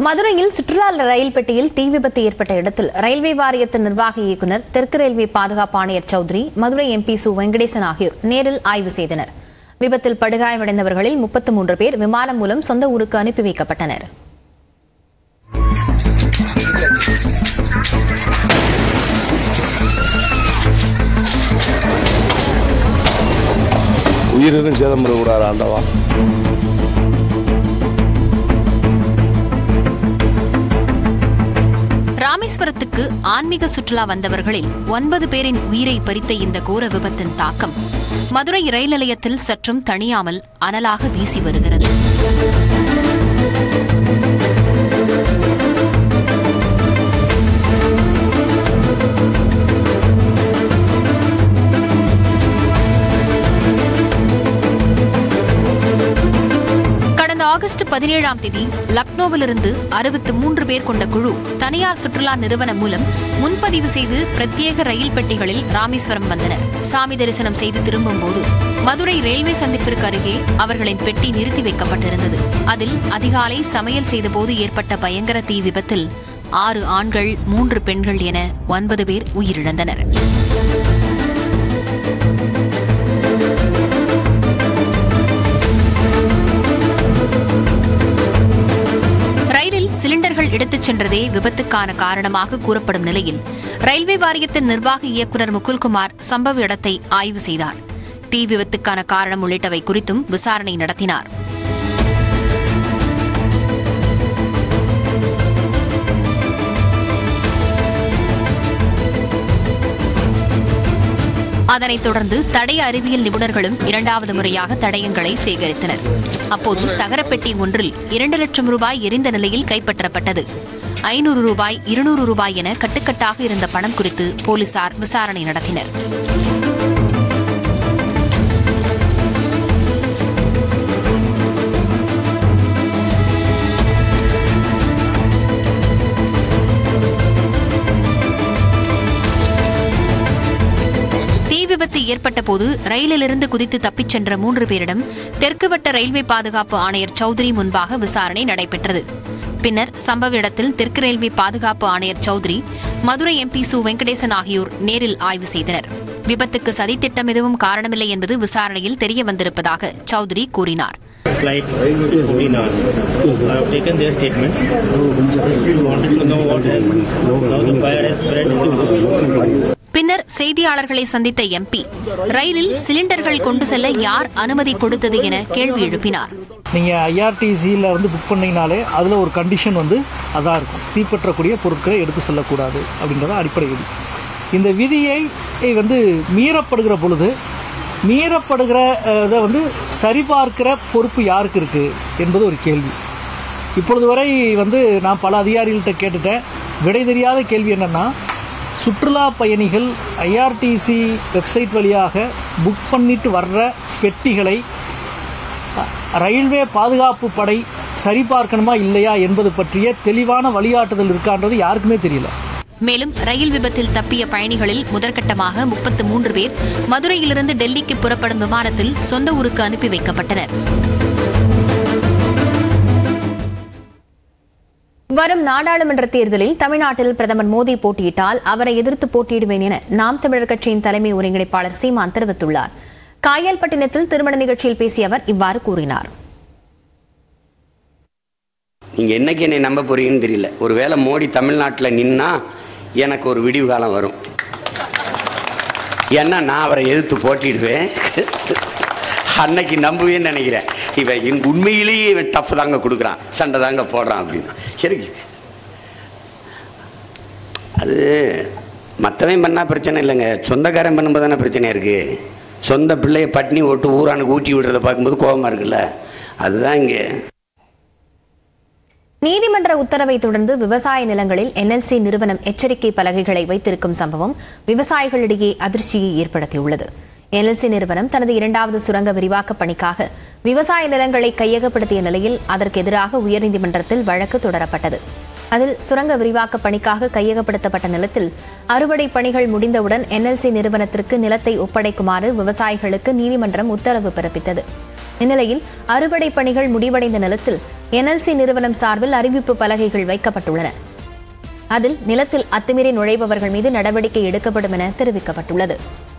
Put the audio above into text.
மதுரையில் சுற்றுலா ரயில் பெட்டியில் தீ விபத்து ஏற்பட்ட இடத்தில் ரயில்வே வாரியத்தின் நிர்வாக இயக்குநர் தெற்கு ரயில்வே பாதுகாப்பு ஆணையர் சௌத்ரி மதுரை எம்பி சு வெங்கடேசன் ஆகியோர் நேரில் ஆய்வு செய்தனர் விபத்தில் படுகாயமடைந்தவர்களில் முப்பத்து மூன்று பேர் விமானம் மூலம் சொந்த ஊருக்கு அனுப்பி வைக்கப்பட்டனர் உயிர் எதுவும் சேதம் பண்ணக்கூடாது ஆண்டவா ராமேஸ்வரத்துக்கு ஆன்மீக சுற்றுலா வந்தவர்களில் ஒன்பது பேரின் உயிரை பறித்த இந்த கோர விபத்தின் தாக்கம் மதுரை ரயில் நிலையத்தில் சற்றும் தணியாமல் அனலாக வீசி வருகிறது கடந்த ஆகஸ்ட் பதினேழாம் தேதி லக்னோவிலிருந்து அறுபத்து மூன்று பேர் கொண்ட குழு தனியார் சுற்றுலா நிறுவனம் மூலம் முன்பதிவு செய்து பிரத்யேக ரயில் பெட்டிகளில் ராமேஸ்வரம் வந்தனர் சாமி தரிசனம் செய்து திரும்பும்போது மதுரை ரயில்வே சந்திப்பிற்கு அருகே அவர்களின் பெட்டி நிறுத்தி வைக்கப்பட்டிருந்தது அதில் அதிகாலை சமையல் செய்தபோது ஏற்பட்ட பயங்கர தீ விபத்தில் ஆறு ஆண்கள் மூன்று பெண்கள் என ஒன்பது பேர் உயிரிழந்தனர் ரயிலில் சிலிண்டர்கள் எடுத்துச் சென்றதே விபத்துக்கான காரணமாக கூறப்படும் நிலையில் ரயில்வே வாரியத்தின் நிர்வாக இயக்குநர் முகுல்குமார் சம்பவ இடத்தை ஆய்வு செய்தார் தீ விபத்துக்கான காரணம் உள்ளிட்டவை குறித்தும் விசாரணை நடத்தினார் அதனைத் தொடர்ந்து தடய அறிவியல் நிபுணர்களும் இரண்டாவது முறையாக தடயங்களை சேகரித்தனர் அப்போது தகரப்பெட்டி ஒன்றில் இரண்டு லட்சம் ரூபாய் எரிந்த நிலையில் கைப்பற்றப்பட்டது ஐநூறு ரூபாய் இருநூறு ரூபாய் என கட்டுக்கட்டாக இருந்த பணம் குறித்து போலீசார் விசாரணை நடத்தினர் தீ விபத்து ஏற்பட்ட போது ரயிலிலிருந்து குதித்து தப்பிச் சென்ற மூன்று பேரிடம் தெற்கு வட்ட ரயில்வே பாதுகாப்பு ஆணையர் சௌத்ரி முன்பாக விசாரணை நடைபெற்றது பின்னர் சம்பவ இடத்தில் தெற்கு ரயில்வே பாதுகாப்பு ஆணையர் சௌத்ரி மதுரை எம்பி சு வெங்கடேசன் ஆகியோர் நேரில் ஆய்வு செய்தனர் விபத்துக்கு சதித்திட்டம் எதுவும் காரணமில்லை என்பது விசாரணையில் தெரிய வந்திருப்பதாக சௌத்ரி கூறினார் flight to 14 hours. I have taken their statements. Just wanted to know what has now the fire has spread into பின்னர் செய்தியாளர்களை சந்தித்த எம்பி ரயிலில் சிலிண்டர்கள் கொண்டு செல்ல யார் அனுமதி கொடுத்தது என கேள்வி எழுப்பினார் நீங்கள் ஐஆர்டிசியில் வந்து புக் பண்ணீங்கனாலே அதில் ஒரு கண்டிஷன் வந்து அதான் இருக்கும் தீப்பற்றக்கூடிய பொருட்களை எடுத்து செல்லக்கூடாது அப்படின்றத அடிப்படை விதி இந்த விதியை வந்து மீறப்படுகிற பொழுது மீறப்படுகிற அஹ், இதை வந்து சரிபார்க்கிற பொறுப்பு யாருக்கு இருக்குது என்பது ஒரு கேள்வி இப்பொழுது வரை வந்து நான் பல அதிகாரிகள்கிட்ட கேட்டுட்டேன் விடை தெரியாத கேள்வி என்னன்னா சுற்றுலா பயணிகள் ஐஆர்டிசி வெப்சைட் வழியாக புக் பண்ணிட்டு வர்ற பெட்டிகளை ரயில்வே பாதுகாப்பு படை சரிபார்க்கணுமா இல்லையா என்பது பற்றிய தெளிவான வழிகாட்டுதல் இருக்கான்றது யாருக்குமே தெரியல மேலும் ரயில் விபத்தில் தப்பிய பயணிகளில் முதற்கட்டமாக முப்பத்து மூன்று பேர் மதுரையிலிருந்து டெல்லிக்கு புறப்படும் விமானத்தில் சொந்த ஊருக்கு அனுப்பி வைக்கப்பட்டனர் வரும் நாடாளுமன்ற தேர்தலில் தமிழ்நாட்டில் பிரதமர் மோடி போட்டியிட்டால் அவரை எதிர்த்து போட்டியிடுவேன் என நாம் தமிழர் கட்சியின் தலைமை ஒருங்கிணைப்பாளர் சீமான் தெரிவித்துள்ளார் காயல்பட்டினத்தில் திருமண நிகழ்ச்சியில் பேசிய அவர் இவ்வாறு கூறினார் நீங்கள் என்னைக்கு என்னை நம்ப போறீங்கன்னு தெரியல ஒருவேளை மோடி தமிழ்நாட்டில் நின்னா எனக்கு ஒரு விடிவு காலம் வரும் ஏன்னா நான் அவரை எதிர்த்து போட்டிடுவேன் அன்னைக்கு நம்புவேன்னு நினைக்கிறேன் இவன் இங்க உண்மையிலேயே இவன் டஃப் தாங்க கொடுக்குறான் சண்டை தாங்க போடுறான் அப்படின்னு எனக்கு அது மற்றவன் பண்ணால் பிரச்சனை இல்லைங்க சொந்தக்காரன் பண்ணும்போது தானே பிரச்சனை இருக்குது சொந்த பிள்ளைய பட்னி ஓட்டு ஊரானுக்கு ஊட்டி விடுறத பார்க்கும்போது கோபமாக இருக்குல்ல அதுதான் இங்கே நீதிமன்ற உத்தரவை தொடர்ந்து விவசாய நிலங்களில் என்எல்சி நிறுவனம் எச்சரிக்கை பலகைகளை வைத்திருக்கும் சம்பவம் விவசாயிகளிடையே அதிர்ச்சியை ஏற்படுத்தியுள்ளது என்எல்சி நிறுவனம் தனது இரண்டாவது சுரங்க விரிவாக்க பணிக்காக விவசாய நிலங்களை கையகப்படுத்திய நிலையில் அதற்கு எதிராக உயர்நீதிமன்றத்தில் வழக்கு தொடரப்பட்டது அதில் சுரங்க விரிவாக்க பணிக்காக கையகப்படுத்தப்பட்ட நிலத்தில் அறுவடை பணிகள் முடிந்தவுடன் என்எல்சி நிறுவனத்திற்கு நிலத்தை ஒப்படைக்குமாறு விவசாயிகளுக்கு நீதிமன்றம் உத்தரவு பிறப்பித்தது இந்நிலையில் அறுவடை பணிகள் முடிவடைந்த நிலத்தில் என்எல்சி நிறுவனம் சார்பில் அறிவிப்பு பலகைகள் வைக்கப்பட்டுள்ளன அதில் நிலத்தில் அத்துமீறி நுழைபவர்கள் மீது நடவடிக்கை எடுக்கப்படும் என தெரிவிக்கப்பட்டுள்ளது